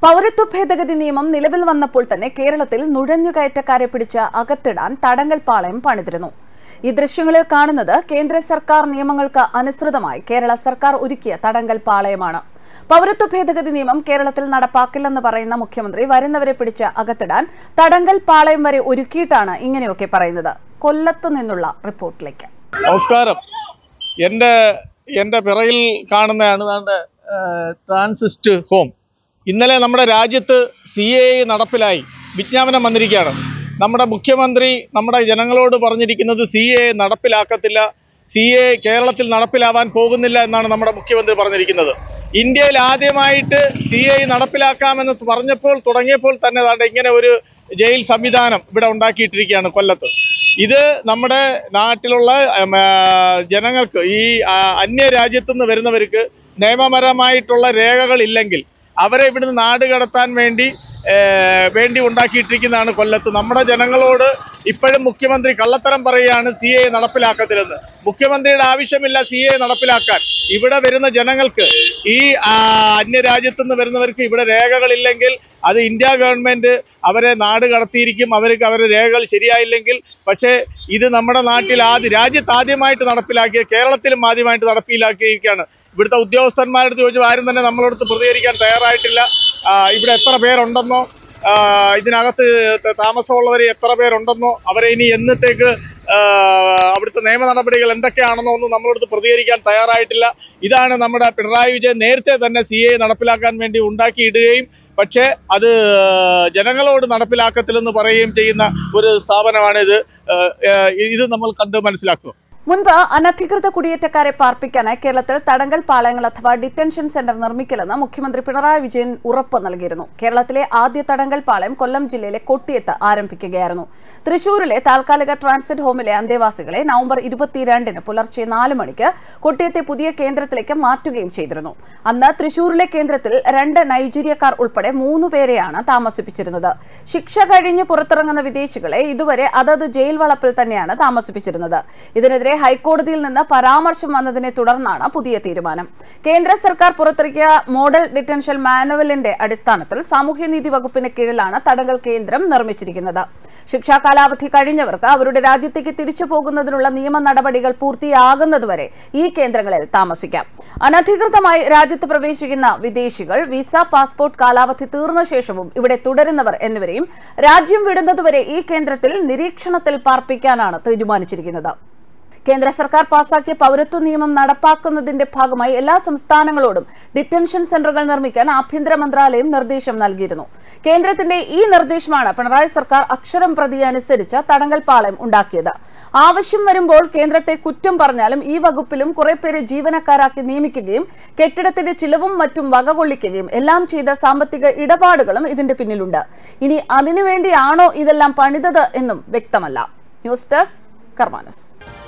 പൗരത്വ ഭേദഗതി നിയമം നിലവിൽ വന്നപ്പോൾ തന്നെ കേരളത്തിൽ നുഴഞ്ഞുകയറ്റക്കാരെ പിടിച്ച് അകത്തിടാൻ തടങ്കൽ പാളയം പണിതിരുന്നു ഈ ദൃശ്യങ്ങളിൽ കാണുന്നത് കേന്ദ്ര സർക്കാർ നിയമങ്ങൾക്ക് അനുസൃതമായി കേരള സർക്കാർ ഒരുക്കിയ തടങ്കൽ പാളയമാണ് പൗരത്വ ഭേദഗതി നിയമം കേരളത്തിൽ നടപ്പാക്കില്ലെന്ന് പറയുന്ന മുഖ്യമന്ത്രി വരുന്നവരെ പിടിച്ച് അകത്തിടാൻ തടങ്കൽ പാളയം വരെ ഒരുക്കിയിട്ടാണ് ഇങ്ങനെയൊക്കെ പറയുന്നത് കൊല്ലത്ത് നിന്നുള്ള റിപ്പോർട്ടിലേക്ക് നമസ്കാരം എൻ്റെ എൻ്റെ പിറകിൽ കാണുന്നതാണ് നമ്മുടെ ട്രാൻസിസ്റ്റ് ഹോം ഇന്നലെ നമ്മുടെ രാജ്യത്ത് സി എ നടപ്പിലായി വിജ്ഞാപനം വന്നിരിക്കുകയാണ് നമ്മുടെ മുഖ്യമന്ത്രി നമ്മുടെ ജനങ്ങളോട് പറഞ്ഞിരിക്കുന്നത് സി എ നടപ്പിലാക്കത്തില്ല സി എ കേരളത്തിൽ നടപ്പിലാവാൻ പോകുന്നില്ല എന്നാണ് നമ്മുടെ മുഖ്യമന്ത്രി പറഞ്ഞിരിക്കുന്നത് ഇന്ത്യയിൽ ആദ്യമായിട്ട് സി എ നടപ്പിലാക്കാമെന്ന് പറഞ്ഞപ്പോൾ തുടങ്ങിയപ്പോൾ തന്നെ ദാണ്ടെ ഇങ്ങനെ ഒരു ജയിൽ സംവിധാനം ഇവിടെ ഉണ്ടാക്കിയിട്ടിരിക്കുകയാണ് കൊല്ലത്ത് ഇത് നമ്മുടെ നാട്ടിലുള്ള ഉം, ആ, ജനങ്ങൾക്ക് ഈ ആ, അന്യ രാജ്യത്തു നിന്ന് വരുന്നവർക്ക് നിയമപരമായിട്ടുള്ള രേഖകളില്ലെങ്കിൽ അവരെ ഇവിടുന്ന് നാട് കടത്താൻ വേണ്ടി ഏ, വേണ്ടി ഉണ്ടാക്കിയിട്ടിരിക്കുന്നതാണ് കൊല്ലത്ത് നമ്മുടെ ജനങ്ങളോട് ഇപ്പോഴും മുഖ്യമന്ത്രി കള്ളത്തരം പറയുകയാണ് സി എ നടപ്പിലാക്കത്തില്ലെന്ന് മുഖ്യമന്ത്രിയുടെ ആവശ്യമില്ല സി എ നടപ്പിലാക്കാൻ ഇവിടെ വരുന്ന ജനങ്ങൾക്ക് ഈ ആ, അന്യരാജ്യത്തു നിന്ന് വരുന്നവർക്ക് ഇവിടെ രേഖകളില്ലെങ്കിൽ അത് ഇന്ത്യ ഗവൺമെന്റ് അവരെ നാട് കടത്തിയിരിക്കും അവർക്ക് അവരുടെ രേഖകൾ ശരിയായില്ലെങ്കിൽ പക്ഷേ ഇത് നമ്മുടെ നാട്ടിൽ ആദ്യ രാജ്യത്ത് ആദ്യമായിട്ട് നടപ്പിലാക്കിയ കേരളത്തിലും ആദ്യമായിട്ട് നടപ്പിലാക്കിയിരിക്കുകയാണ് ഇവിടുത്തെ ഉദ്യോഗസ്ഥന്മാരുടെ ചോദിച്ചു ആരും തന്നെ നമ്മളടുത്ത് പ്രതികരിക്കാൻ തയ്യാറായിട്ടില്ല ആ, ഇവിടെ എത്ര പേരുണ്ടെന്നോ ആ, ഇതിനകത്ത് ത- താമസമുള്ളവർ എത്ര പേരുണ്ടെന്നോ അവരെ ഇനി എന്നത്തേക്ക് ആ, അവിടുത്തെ നിയമ നടപടികൾ എന്തൊക്കെയാണെന്നോ ഒന്നും നമ്മളടുത്ത് പ്രതികരിക്കാൻ തയ്യാറായിട്ടില്ല ഇതാണ് നമ്മുടെ പിണറായി വിജയൻ നേരത്തെ തന്നെ സി എ നടപ്പിലാക്കാൻ വേണ്ടി ഉണ്ടാക്കിയിടുകയും പക്ഷേ അത് ജനങ്ങളോട് നടപ്പിലാക്കത്തില്ലെന്ന് പറയുകയും ചെയ്യുന്ന ഒരു സ്ഥാപനമാണിത് ആ, ആ, ഇത് നമ്മൾ കണ്ട് മനസ്സിലാക്കുക മുൻപ് അനധികൃത കുടിയേറ്റക്കാരെ പാർപ്പിക്കാനായി കേരളത്തിൽ തടങ്കൽ പാളയങ്ങൾ അഥവാ ഡിറ്റൻഷൻ സെന്റർ നിർമ്മിക്കില്ലെന്ന് മുഖ്യമന്ത്രി പിണറായി വിജയൻ ഉറപ്പ് നൽകിയിരുന്നു കേരളത്തിലെ ആദ്യ തടങ്കൽ പാളയം കൊല്ലം ജില്ലയിലെ കൊട്ടിയത്ത് ആരംഭിക്കുകയായിരുന്നു തൃശൂരിലെ താൽക്കാലിക ട്രാൻസിറ്റ് ഹോമിലെ അന്തേവാസികളെ നവംബർ ഇരുപത്തിരണ്ടിന് പുലർച്ചെ നാല് മണിക്ക് കൊട്ടിയത്തെ പുതിയ കേന്ദ്രത്തിലേക്ക് മാറ്റുകയും ചെയ്തിരുന്നു അന്ന് തൃശൂരിലെ കേന്ദ്രത്തിൽ രണ്ട് നൈജീരിയക്കാർ ഉൾപ്പെടെ മൂന്ന് പേരെയാണ് താമസിപ്പിച്ചിരുന്നത് ശിക്ഷ കഴിഞ്ഞ് പുറത്തിറങ്ങുന്ന വിദേശികളെ ഇതുവരെ അതത് ജയിൽ വളപ്പിൽ തന്നെയാണ് താമസിപ്പിച്ചിരുന്നത് ഇതിനെതിരെ ഹൈക്കോടതിയിൽ നിന്ന് പരാമർശം വന്നതിനെ തുടർന്നാണ് പുതിയ തീരുമാനം കേന്ദ്ര സർക്കാർ പുറത്തിറക്കിയ മോഡൽ ഡിറ്റൻഷൻ മാനുവലിന്റെ അടിസ്ഥാനത്തിൽ സാമൂഹ്യനീതി വകുപ്പിന് കീഴിലാണ് തടങ്കൽ കേന്ദ്രം നിർമ്മിച്ചിരിക്കുന്നത് ശിക്ഷാ കാലാവധി കഴിഞ്ഞവർക്ക് അവരുടെ രാജ്യത്തേക്ക് തിരിച്ചു പോകുന്നതിനുള്ള നിയമ നടപടികൾ പൂർത്തിയാകുന്നതുവരെ ഈ കേന്ദ്രങ്ങളിൽ താമസിക്കാം അനധികൃതമായി രാജ്യത്ത് പ്രവേശിക്കുന്ന വിദേശികൾ വിസ പാസ്പോർട്ട് കാലാവധി തീർന്ന ശേഷവും ഇവിടെ തുടരുന്നവർ എന്നിവരെയും രാജ്യം വിടുന്നതുവരെ ഈ കേന്ദ്രത്തിൽ നിരീക്ഷണത്തിൽ പാർപ്പിക്കാനാണ് തീരുമാനിച്ചിരിക്കുന്നത് കേന്ദ്ര സർക്കാർ പാസാക്കിയ പൗരത്വ നിയമം നടപ്പാക്കുന്നതിന്റെ ഭാഗമായി എല്ലാ സംസ്ഥാനങ്ങളോടും ഡിറ്റൻഷൻ സെന്ററുകൾ നിർമ്മിക്കാൻ ആഭ്യന്തര മന്ത്രാലയം നിർദ്ദേശം നൽകിയിരുന്നു കേന്ദ്രത്തിന്റെ ഈ നിർദ്ദേശമാണ് പിണറായി സർക്കാർ അക്ഷരം പ്രതി അനുസരിച്ച് തടങ്കൽ പാളയം ഉണ്ടാക്കിയത് ആവശ്യം വരുമ്പോൾ കേന്ദ്രത്തെ കുറ്റം പറഞ്ഞാലും ഈ വകുപ്പിലും കുറെ പേരെ ജീവനക്കാരാക്കി നിയമിക്കുകയും കെട്ടിടത്തിന്റെ ചിലവും മറ്റും വകകൊള്ളിക്കുകയും എല്ലാം ചെയ്ത സാമ്പത്തിക ഇടപാടുകളും ഇതിന്റെ പിന്നിലുണ്ട് ഇനി അതിനുവേണ്ടിയാണോ ഇതെല്ലാം പണിതത് എന്നും വ്യക്തമല്ല ന്യൂസ് ഡെസ്ക് കർമാനസ്